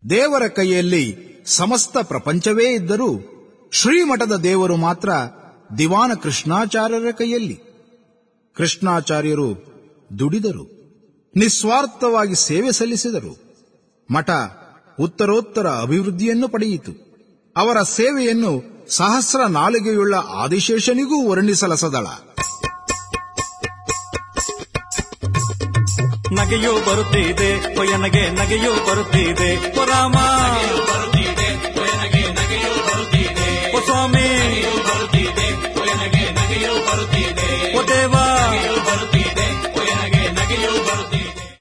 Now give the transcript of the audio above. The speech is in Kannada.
ದೇವರ ಕೈಯಲ್ಲಿ ಸಮಸ್ತ ಪ್ರಪಂಚವೇ ಇದ್ದರೂ ಶ್ರೀಮಠದ ದೇವರು ಮಾತ್ರ ದಿವಾನ ಕೃಷ್ಣಾಚಾರ್ಯರ ಕೈಯಲ್ಲಿ ಕೃಷ್ಣಾಚಾರ್ಯರು ದುಡಿದರು ನಿಸ್ವಾರ್ಥವಾಗಿ ಸೇವೆ ಸಲ್ಲಿಸಿದರು ಮಠ ಉತ್ತರೋತ್ತರ ಅಭಿವೃದ್ಧಿಯನ್ನು ಪಡೆಯಿತು ಅವರ ಸೇವೆಯನ್ನು ಸಹಸ್ರ ನಾಲಿಗೆಯುಳ್ಳ ಆದಿಶೇಷನಿಗೂ ವರ್ಣಿಸಲಸದಳ ನಗೆಯೂ ಬರುತ್ತಿದೆ ಕೊಯ್ಯನಗೆ ನಗೆಯೂ ಬರುತ್ತಿದೆ ಓ ರಾಮ